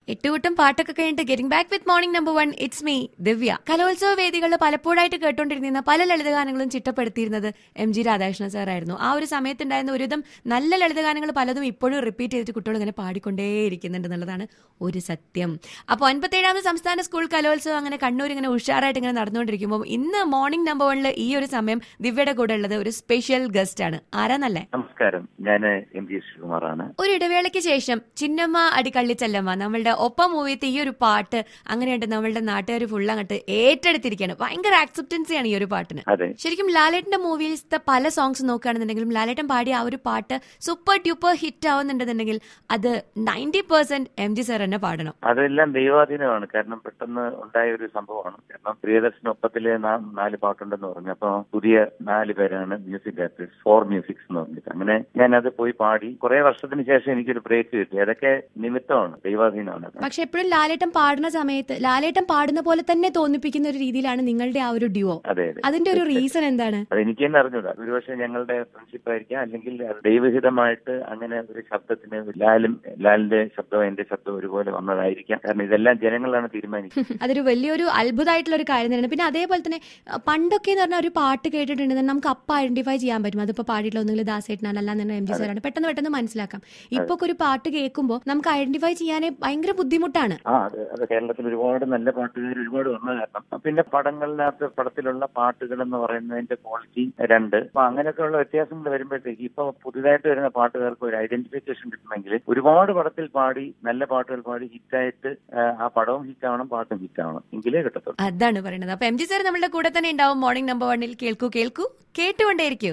എട്ടുകൂട്ടം പാട്ടൊക്കെ കഴിഞ്ഞിട്ട് getting back with morning number one it's me Divya കലോത്സവ വേദികളിൽ പലപ്പോഴായിട്ട് കേട്ടോണ്ടിരുന്ന പല ലളിതഗാനങ്ങളും ചിട്ടപ്പെടുത്തിയിരുന്നത് എം ജി രാധാകൃഷ്ണൻ സാറായിരുന്നു ആ ഒരു സമയത്തുണ്ടായിരുന്ന ഒരുവിധം നല്ല ലളിതഗാനങ്ങൾ പലതും ഇപ്പോഴും റിപ്പീറ്റ് ചെയ്തിട്ട് കുട്ടികൾ ഇങ്ങനെ പാടിക്കൊണ്ടേയിരിക്കുന്നുണ്ട് എന്നുള്ളതാണ് ഒരു സത്യം അപ്പോൾ ഒൻപത്തേഴാമത് സംസ്ഥാന സ്കൂൾ കലോത്സവം അങ്ങനെ കണ്ണൂർ ഇങ്ങനെ ഉഷാറായിട്ട് ഇങ്ങനെ നടന്നുകൊണ്ടിരിക്കുമ്പോൾ ഇന്ന് മോർണിംഗ് നമ്പർ വണ്ണിൽ ഈ ഒരു സമയം ദിവ്യയുടെ കൂടെ ഉള്ളത് ഒരു സ്പെഷ്യൽ ഗസ്റ്റ് ആണ് ആരാന്നല്ലേ നമസ്കാരം ഞാൻ എം ജി ശ്രീകുമാറാണ് ഒരു ഇടവേളയ്ക്ക് ശേഷം ചിന്നമ്മ അടിക്കള്ളി ചെല്ലമ്മ നമ്മളുടെ ഒപ്പം മൂവിയത്തെ ഈ ഒരു പാട്ട് അങ്ങനെയുണ്ട് നമ്മളുടെ നാട്ടുകാർ ഫുൾ അങ്ങോട്ട് ഏറ്റെടുത്തിരിക്കുകയാണ് ഭയങ്കര ആക്സെപ്റ്റൻസി ആണ് ഈ ഒരു പാട്ടിന് അതെ ശരിക്കും ലാലേട്ടന്റെ മൂവീസിലത്തെ പല സോങ്സ് നോക്കുകയാണെന്നുണ്ടെങ്കിലും ലാലേട്ടൻ പാടിയ ആ ഒരു പാട്ട് സൂപ്പർ ട്യൂപ്പർ ഹിറ്റ് ആവുന്നുണ്ടെന്നുണ്ടെങ്കിൽ അത് ninety percent M G sir തന്നെ പാടണം അതെല്ലാം ദൈവാധീനമാണ് കാരണം പെട്ടെന്ന് ഉണ്ടായ ഒരു സംഭവമാണ് കാരണം പ്രിയദർശനൊപ്പത്തിലെ നാ- നാല് പാട്ടുണ്ടെന്ന് പറഞ്ഞു അപ്പൊ പുതിയ നാല് പേരാണ് മ്യൂസിക് ഡയറക്ടേഴ്സ് ഫോർ മ്യൂസിക്സ് എന്ന് പറഞ്ഞിട്ട് അങ്ങനെ ഞാൻ അത് പോയി പാടി കുറെ വർഷത്തിന് ശേഷം എനിക്കൊരു ബ്രേക്ക് കിട്ടി അതൊക്കെ നിമിത്തമാണ് ദൈവാധീനമാണ് അത്. പക്ഷെ എപ്പോഴും ലാലേട്ടൻ പാടുന്ന സമയത്ത് ലാലേട്ടൻ പാടുന്ന പോലെ തന്നെ തോന്നിപ്പിക്കുന്ന ഒരു രീതിയിലാണ് നിങ്ങളുടെ ആ ഒരു ഡ്യുവോ അതെ അതെ അതിന്റെ ഒരു റീസൺ എന്താണ് അത് എനിക്ക് തന്നെ അറിഞ്ഞൂടാ ഒരുപക്ഷെ ഞങ്ങളുടെ ഫ്രണ്ട്ഷിപ്പ് ആയിരിക്കാം അല്ലെങ്കിൽ അത് ദൈവഹിതമായിട്ട് അങ്ങനെ ഒരു ശബ്ദത്തിന് ലാലും ലാലിന്റെ ശബ്ദവും എന്റെ ശബ്ദവും ഒരുപോലെ വന്നതായിരിക്കാം കാരണം ഇതെല്ലാം ജനങ്ങളാണ് തീരുമാനിക്കുന്നത് അതൊരു വലിയൊരു അത്ഭുതമായിട്ടുള്ള ഒരു കാര്യം തന്നെയാണ് പിന്നെ അതേപോലെ തന്നെ അഹ് പണ്ടൊക്കെ എന്ന് പറഞ്ഞാൽ ഒരു പാട്ട് കേട്ടിട്ടുണ്ടെങ്കിൽ നമുക്ക് അപ്പം ഐഡന്റിഫൈ ചെയ്യാൻ പറ്റും അതിപ്പോ പാടിയിട്ടുള്ള ഒന്നുകിൽ ദാസേട്ടനാണ് അല്ലാന്ന് എം ജി സാറാണ് പെട്ടെന്ന് പെട്ടെന്ന് മനസ്സിലാക്കാം ഇപ്പൊ ഒരു പാട്ട് കേൾക്കുമ്പോൾ നമുക്ക് ഐഡന്റിഫൈ ചെയ്യാനേ ഭയങ്കര ബുദ്ധിമുട്ടാണ് ആ അത് അത് കേരളത്തിൽ ഒരുപാട് നല്ല പാട്ടുകാർ ഒരുപാട് വന്ന കാരണം പിന്നെ പടങ്ങളിനകത്ത് പടത്തിലുള്ള പാട്ടുകൾ എന്ന് പറയുന്നതിന്റെ ക്വാളിറ്റി രണ്ട് അപ്പൊ അങ്ങനെയൊക്കെയുള്ള വ്യത്യാസങ്ങൾ വരുമ്പോഴത്തേക്ക് ഇപ്പൊ പുതുതായിട്ട് വരുന്ന പാട്ടുകാർക്ക് ഒരു ഐഡന്റിഫിക്കേഷൻ കിട്ടണമെങ്കിൽ ഒരുപാട് പടത്തിൽ പാടി നല്ല പാട്ടുകൾ പാടി ഹിറ്റായിട്ട് ആ പടവും ഹിറ്റാവണം പാട്ടും ഹിറ്റാവണം എങ്കിലേ കിട്ടത്തുള്ളൂ അതാണ് പറയുന്നത് അപ്പൊ എം ജി സാർ നമ്മളുടെ കൂടെ തന്നെ ഉണ്ടാവും മോർണിംഗ് നമ്പർ വണ്ണിൽ കേൾക്കൂ കേൾക്കൂ കേട്ടുകൊണ്ടേയിരിക്കൂ